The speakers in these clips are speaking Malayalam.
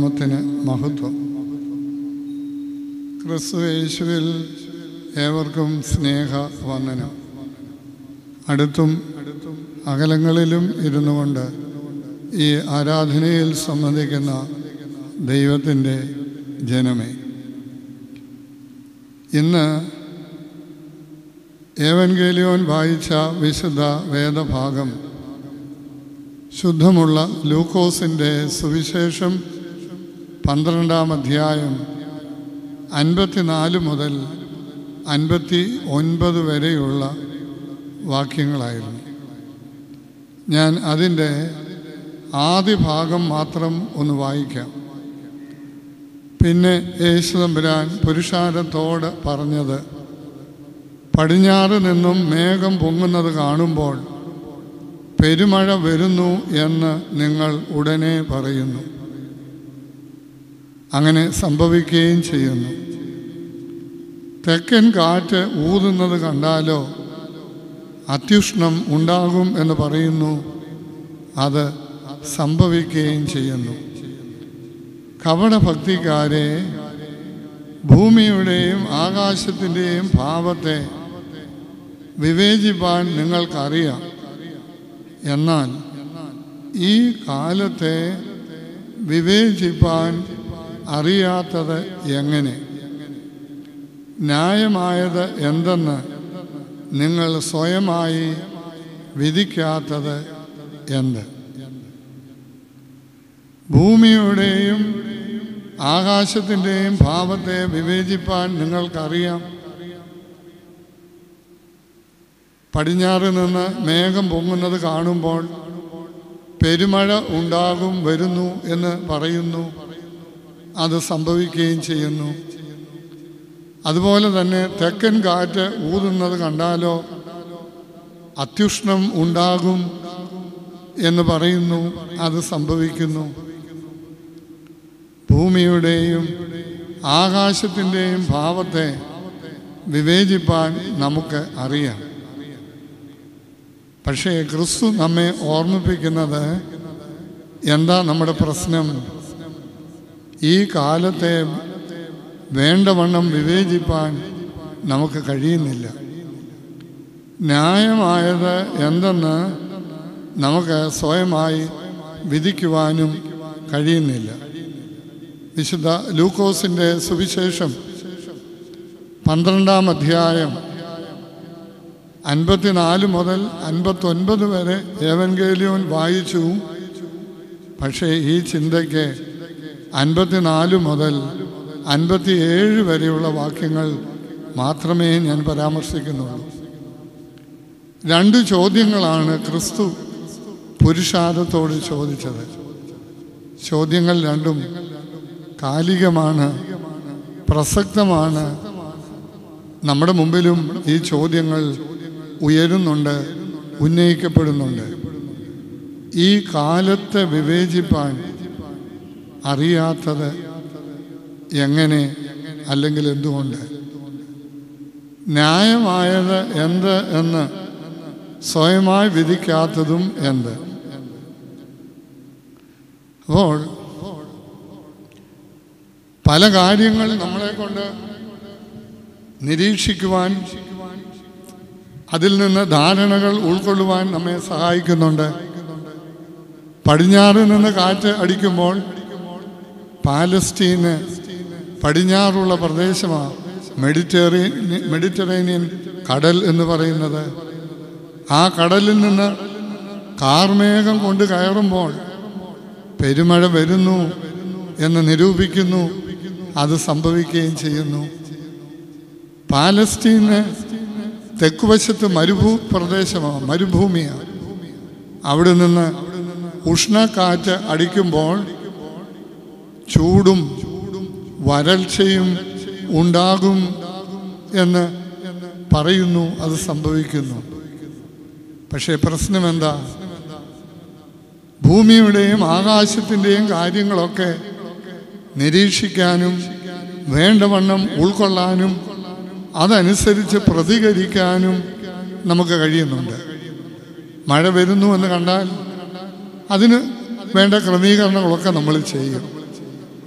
നാമത്തിന് മഹത്വം ക്രിസ്തു യേശുവിൽ ഏവർക്കും സ്നേഹ വന്ദനം അടുത്തും അകലങ്ങളിലും ഇരുന്നു കൊണ്ട് ഈ ആരാധനയിൽ സംബന്ധിക്കുന്ന ദൈവത്തിൻ്റെ ജനമേ ഇന്ന് ഏവൻഗേലിയോൻ വായിച്ച വിശുദ്ധ വേദഭാഗം ശുദ്ധമുള്ള ലൂക്കോസിൻ്റെ സുവിശേഷം പന്ത്രണ്ടാം അധ്യായം അൻപത്തിനാല് മുതൽ അൻപത്തി ഒൻപത് വരെയുള്ള വാക്യങ്ങളായിരുന്നു ഞാൻ അതിൻ്റെ ആദ്യ ഭാഗം മാത്രം ഒന്ന് വായിക്കാം പിന്നെ യേശുദമ്പുരാൻ പുരുഷാരത്തോട് പറഞ്ഞത് പടിഞ്ഞാറ് നിന്നും മേഘം പൊങ്ങുന്നത് കാണുമ്പോൾ പെരുമഴ വരുന്നു എന്ന് നിങ്ങൾ ഉടനെ പറയുന്നു അങ്ങനെ സംഭവിക്കുകയും ചെയ്യുന്നു തെക്കൻ കാറ്റ് ഊതുന്നത് കണ്ടാലോ അത്യുഷ്ണം ഉണ്ടാകും എന്ന് പറയുന്നു അത് സംഭവിക്കുകയും ചെയ്യുന്നു കപടഭക്തിക്കാരെ ഭൂമിയുടെയും ആകാശത്തിൻ്റെയും ഭാവത്തെ വിവേചിപ്പാൻ നിങ്ങൾക്കറിയാം എന്നാൽ ഈ കാലത്തെ വിവേചിപ്പാൻ അറിയാത്തത് എങ്ങനെ ന്യായമായത് എന്തെന്ന് നിങ്ങൾ സ്വയമായി വിധിക്കാത്തത് എന്ത് ഭൂമിയുടെയും ആകാശത്തിൻ്റെയും ഭാവത്തെ വിവേചിപ്പാൻ നിങ്ങൾക്കറിയാം പടിഞ്ഞാറ് നിന്ന് മേഘം പൊങ്ങുന്നത് കാണുമ്പോൾ പെരുമഴ ഉണ്ടാകും വരുന്നു എന്ന് പറയുന്നു അത് സംഭവിക്കുകയും ചെയ്യുന്നു അതുപോലെ തന്നെ തെക്കൻ കാറ്റ് ഊതുന്നത് കണ്ടാലോ അത്യുഷ്ണം ഉണ്ടാകും എന്ന് പറയുന്നു അത് സംഭവിക്കുന്നു ഭൂമിയുടെയും ആകാശത്തിൻ്റെയും ഭാവത്തെ വിവേചിപ്പാൻ നമുക്ക് അറിയാം പക്ഷേ ക്രിസ്തു നമ്മെ ഓർമ്മിപ്പിക്കുന്നത് എന്താ നമ്മുടെ പ്രശ്നം ഈ കാലത്തെ വേണ്ടവണ്ണം വിവേചിപ്പാൻ നമുക്ക് കഴിയുന്നില്ല ന്യായമായത് എന്തെന്ന് നമുക്ക് സ്വയമായി വിധിക്കുവാനും കഴിയുന്നില്ല വിശുദ്ധ ലൂക്കോസിൻ്റെ സുവിശേഷം പന്ത്രണ്ടാം അധ്യായം അൻപത്തിനാല് മുതൽ അൻപത്തൊൻപത് വരെ ഏവൻഗേലിയോൻ വായിച്ചു പക്ഷേ ഈ ചിന്തയ്ക്ക് അൻപത്തിനാല് മുതൽ അൻപത്തിയേഴ് വരെയുള്ള വാക്യങ്ങൾ മാത്രമേ ഞാൻ പരാമർശിക്കുന്നുള്ളൂ രണ്ട് ചോദ്യങ്ങളാണ് ക്രിസ്തു പുരുഷാരത്തോട് ചോദിച്ചത് ചോദ്യങ്ങൾ രണ്ടും കാലികമാണ് പ്രസക്തമാണ് നമ്മുടെ മുമ്പിലും ഈ ചോദ്യങ്ങൾ ഉയരുന്നുണ്ട് ഉന്നയിക്കപ്പെടുന്നുണ്ട് ഈ കാലത്തെ വിവേചിപ്പാൻ അറിയാത്തത് എങ്ങനെ അല്ലെങ്കിൽ എന്തുകൊണ്ട് ന്യായമായത് എന്ത് എന്ന് സ്വയമായി വിധിക്കാത്തതും എന്ത് അപ്പോൾ പല കാര്യങ്ങൾ നമ്മളെ കൊണ്ട് നിരീക്ഷിക്കുവാൻ അതിൽ നിന്ന് ധാരണകൾ ഉൾക്കൊള്ളുവാൻ നമ്മെ സഹായിക്കുന്നുണ്ട് പടിഞ്ഞാറ് നിന്ന് കാറ്റ് അടിക്കുമ്പോൾ പാലസ്റ്റീന് പടിഞ്ഞാറുള്ള പ്രദേശമാണ് മെഡിറ്ററേനിയൻ മെഡിറ്ററേനിയൻ കടൽ എന്ന് പറയുന്നത് ആ കടലിൽ നിന്ന് കാർമേഘം കൊണ്ട് കയറുമ്പോൾ പെരുമഴ വരുന്നു എന്ന് നിരൂപിക്കുന്നു അത് സംഭവിക്കുകയും ചെയ്യുന്നു പാലസ്തീന് തെക്കുവശത്ത് മരുഭൂ പ്രദേശമാണ് മരുഭൂമിയാണ് അവിടെ നിന്ന് ഉഷ്ണക്കാറ്റ് അടിക്കുമ്പോൾ ചൂടും വരൾച്ചയും ഉണ്ടാകും എന്ന് പറയുന്നു അത് സംഭവിക്കുന്നു പക്ഷേ പ്രശ്നം എന്താ ഭൂമിയുടെയും ആകാശത്തിൻ്റെയും കാര്യങ്ങളൊക്കെ നിരീക്ഷിക്കാനും വേണ്ടവണ്ണം ഉൾക്കൊള്ളാനും അതനുസരിച്ച് പ്രതികരിക്കാനും നമുക്ക് കഴിയുന്നുണ്ട് മഴ വരുന്നു എന്ന് കണ്ടാൽ അതിന് വേണ്ട ക്രമീകരണങ്ങളൊക്കെ നമ്മൾ ചെയ്യും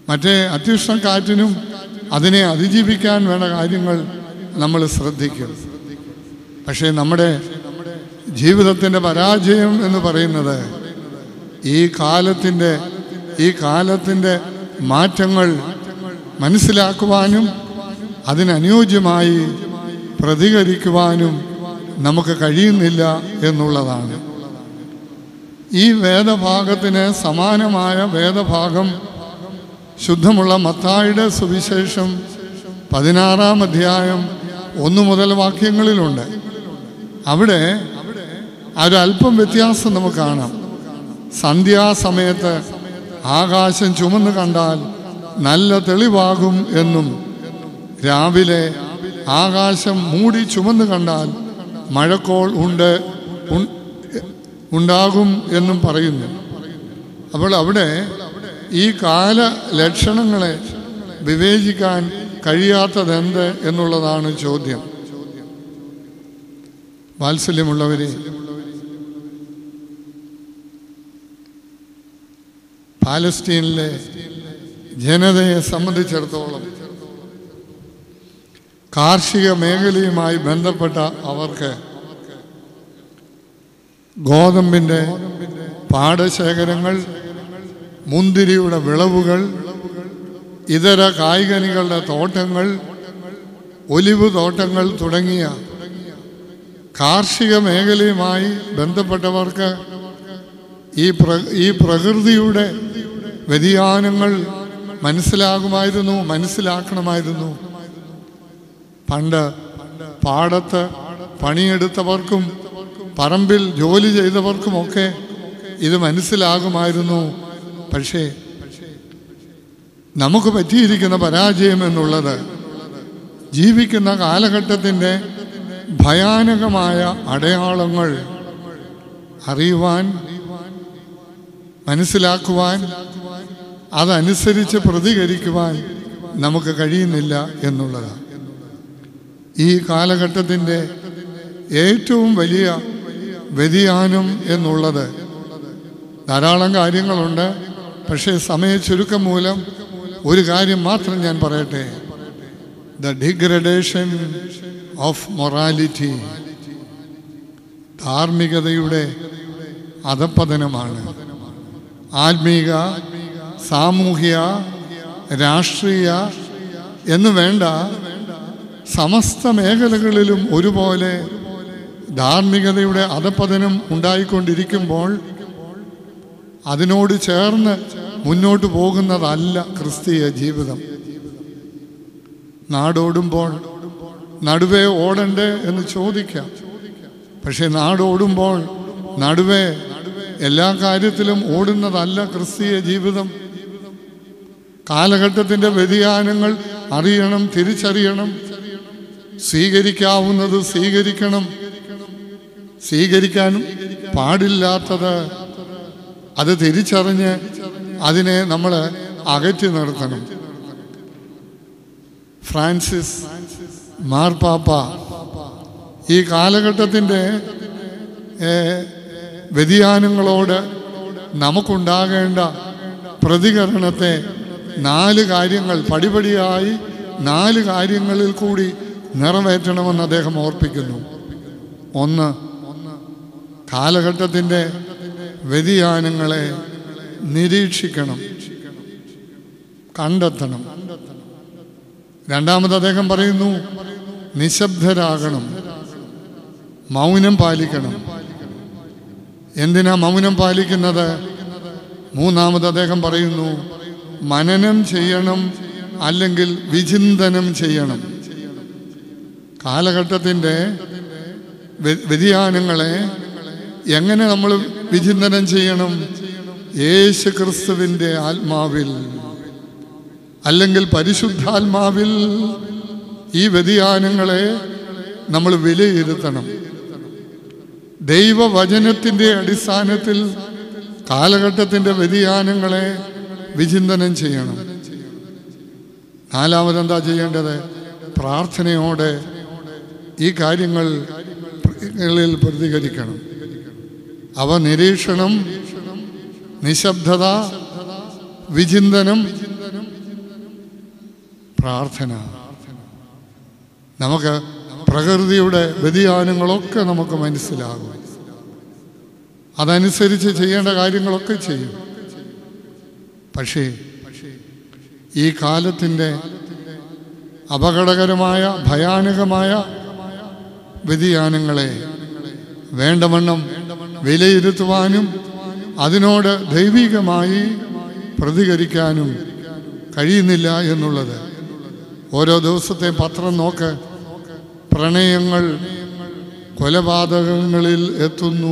മറ്റേ അത്യുഷ്ണക്കാറ്റിനും അതിനെ അതിജീവിക്കാൻ വേണ്ട കാര്യങ്ങൾ നമ്മൾ ശ്രദ്ധിക്കും പക്ഷേ നമ്മുടെ ജീവിതത്തിൻ്റെ പരാജയം എന്ന് പറയുന്നത് ഈ കാലത്തിൻ്റെ ഈ കാലത്തിൻ്റെ മാറ്റങ്ങൾ മനസ്സിലാക്കുവാനും അതിനനുയോജ്യമായി പ്രതികരിക്കുവാനും നമുക്ക് കഴിയുന്നില്ല എന്നുള്ളതാണ് ഈ വേദഭാഗത്തിന് സമാനമായ വേദഭാഗം ശുദ്ധമുള്ള മത്തായുടെ സുവിശേഷം പതിനാറാം അധ്യായം ഒന്നു മുതൽ വാക്യങ്ങളിലുണ്ട് അവിടെ ഒരല്പം വ്യത്യാസം നമുക്ക് കാണാം സന്ധ്യാസമയത്ത് ആകാശം ചുമന്ന് കണ്ടാൽ നല്ല തെളിവാകും എന്നും രാവിലെ ആകാശം മൂടി ചുമന്ന് കണ്ടാൽ മഴക്കോൾ ഉണ്ട് ഉൺ- ഉണ്ടാകും എന്നും പറയുന്നു അപ്പോൾ അവിടെ ഈ കാല ലക്ഷണങ്ങളെ വിവേചിക്കാൻ കഴിയാത്തതെന്ത് എന്നുള്ളതാണ് ചോദ്യം വാത്സല്യമുള്ളവരെ പാലസ്തീനിലെ ജനതയെ സംബന്ധിച്ചിടത്തോളം കാർഷിക മേഖലയുമായി ബന്ധപ്പെട്ട അവർക്ക് ഗോതമ്പിൻ്റെ പാടശേഖരങ്ങൾ മുന്തിരിയുടെ വിളവുകൾ ഇതര കായ്കനികളുടെ തോട്ടങ്ങൾ ഒലിവ് തോട്ടങ്ങൾ തുടങ്ങിയ കാർഷിക മേഖലയുമായി ബന്ധപ്പെട്ടവർക്ക് ഈ പ്ര ഈ പ്രകൃതിയുടെ വ്യതിയാനങ്ങൾ മനസ്സിലാകുമായിരുന്നു മനസ്സിലാക്കണമായിരുന്നു പണ്ട് പാടത്ത് പണിയെടുത്തവർക്കും പറമ്പിൽ ജോലി ചെയ്തവർക്കുമൊക്കെ ഇത് മനസ്സിലാകുമായിരുന്നു പക്ഷേ നമുക്ക് പറ്റിയിരിക്കുന്ന പരാജയം എന്നുള്ളത് ജീവിക്കുന്ന കാലഘട്ടത്തിൻ്റെ ഭയാനകമായ അടയാളങ്ങൾ അറിയുവാൻ മനസ്സിലാക്കുവാൻ അതനുസരിച്ച് പ്രതികരിക്കുവാൻ നമുക്ക് കഴിയുന്നില്ല എന്നുള്ളതാണ് ഈ കാലഘട്ടത്തിൻ്റെ ഏറ്റവും വലിയ വ്യതിയാനം എന്നുള്ളത് ധാരാളം കാര്യങ്ങളുണ്ട് പക്ഷേ സമയ ചുരുക്കം മൂലം ഒരു കാര്യം മാത്രം ഞാൻ പറയട്ടെ ദ ഡിഗ്രഡേഷൻ ഓഫ് മൊറാലിറ്റി ധാർമ്മികതയുടെ അധപ്പതനമാണ് ആത്മീക സാമൂഹിക രാഷ്ട്രീയ എന്ന് വേണ്ട സമസ്ത മേഖലകളിലും ഒരുപോലെ ധാർമ്മികതയുടെ അധപ്പതനം ഉണ്ടായിക്കൊണ്ടിരിക്കുമ്പോൾ അതിനോട് ചേർന്ന് മുന്നോട്ട് പോകുന്നതല്ല ക്രിസ്തീയ ജീവിതം നാടോടുമ്പോൾ നടുവേ ഓടണ്ടേ എന്ന് ചോദിക്കാം പക്ഷെ നാടോടുമ്പോൾ നടുവേ എല്ലാ കാര്യത്തിലും ഓടുന്നതല്ല ക്രിസ്തീയ ജീവിതം കാലഘട്ടത്തിൻ്റെ വ്യതിയാനങ്ങൾ അറിയണം തിരിച്ചറിയണം സ്വീകരിക്കാവുന്നത് സ്വീകരിക്കണം സ്വീകരിക്കാൻ പാടില്ലാത്തത് അത് തിരിച്ചറിഞ്ഞ് അതിനെ നമ്മൾ അകറ്റി നിർത്തണം ഫ്രാൻസിസ് മാർപ്പാപ്പ ഈ കാലഘട്ടത്തിൻ്റെ ഏഹ്, വ്യതിയാനങ്ങളോട് നമുക്കുണ്ടാകേണ്ട പ്രതികരണത്തെ നാല് കാര്യങ്ങൾ പടിപടിയായി നാല് കാര്യങ്ങളിൽ കൂടി നിറവേറ്റണമെന്ന് അദ്ദേഹം ഓർപ്പിക്കുന്നു ഒന്ന് കാലഘട്ടത്തിൻ്റെ വ്യതിയാനങ്ങളെ നിരീക്ഷിക്കണം കണ്ടെത്തണം രണ്ടാമത് അദ്ദേഹം പറയുന്നു നിശബ്ദരാകണം മൗനം പാലിക്കണം എന്തിനാ മൗനം പാലിക്കുന്നത് മൂന്നാമത് അദ്ദേഹം പറയുന്നു മനനം ചെയ്യണം അല്ലെങ്കിൽ വിചിന്തനം ചെയ്യണം കാലഘട്ടത്തിൻ്റെ വ്യ- വ്യതിയാനങ്ങളെ എങ്ങനെ നമ്മൾ വിചിന്തനം ചെയ്യണം യേശു ക്രിസ്തുവിൻ്റെ ആത്മാവിൽ അല്ലെങ്കിൽ പരിശുദ്ധാത്മാവിൽ ഈ വ്യതിയാനങ്ങളെ നമ്മൾ വിലയിരുത്തണം ദൈവവചനത്തിൻ്റെ അടിസ്ഥാനത്തിൽ കാലഘട്ടത്തിൻ്റെ വ്യതിയാനങ്ങളെ വിചിന്തനം ചെയ്യണം നാലാമതെന്താ ചെയ്യേണ്ടത് പ്രാർത്ഥനയോടെ ഈ കാര്യങ്ങൾ ങ്ങളിൽ പ്രതികരിക്കണം അവ നിരീക്ഷണം നിശബ്ദത വിചിന്തനം പ്രാർത്ഥന നമുക്ക് പ്രകൃതിയുടെ വ്യതിയാനങ്ങളൊക്കെ നമുക്ക് മനസ്സിലാകും അതനുസരിച്ച് ചെയ്യേണ്ട കാര്യങ്ങളൊക്കെ ചെയ്യും പക്ഷേ ഈ കാലത്തിൻ്റെ അപകടകരമായ ഭയാനകമായ വ്യതിയാനങ്ങളെ വേണ്ടവണ്ണം വിലയിരുത്തുവാനും അതിനോട് ദൈവികമായി പ്രതികരിക്കാനും കഴിയുന്നില്ല എന്നുള്ളത് ഓരോ ദിവസത്തെ പത്രം നോക്ക് പ്രണയങ്ങൾ കൊലപാതകങ്ങളിൽ എത്തുന്നു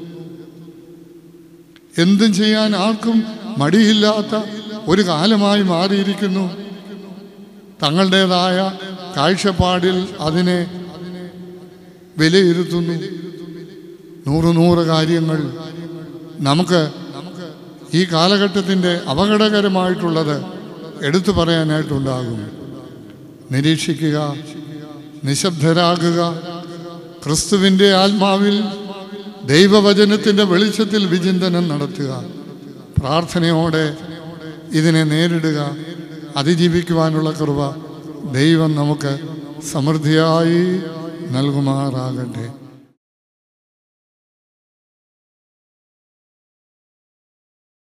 എന്തും ചെയ്യാൻ ആർക്കും മടിയില്ലാത്ത ഒരു കാലമായി മാറിയിരിക്കുന്നു തങ്ങളുടേതായ കാഴ്ചപ്പാടിൽ അതിനെ വിലയിരുത്തുന്നു നൂറ് നൂറ് കാര്യങ്ങൾ നമുക്ക് ഈ കാലഘട്ടത്തിൻ്റെ അപകടകരമായിട്ടുള്ളത് എടുത്തു പറയാനായിട്ടുണ്ടാകും നിരീക്ഷിക്കുക നിശബ്ദരാകുക ക്രിസ്തുവിൻ്റെ ആത്മാവിൽ ദൈവവചനത്തിൻ്റെ വെളിച്ചത്തിൽ വിചിന്തനം നടത്തുക പ്രാർത്ഥനയോടെ ഇതിനെ നേരിടുക അതിജീവിക്കുവാനുള്ള കൃപ ദൈവം നമുക്ക് സമൃദ്ധിയായി നൽകുമാറാകട്ടെ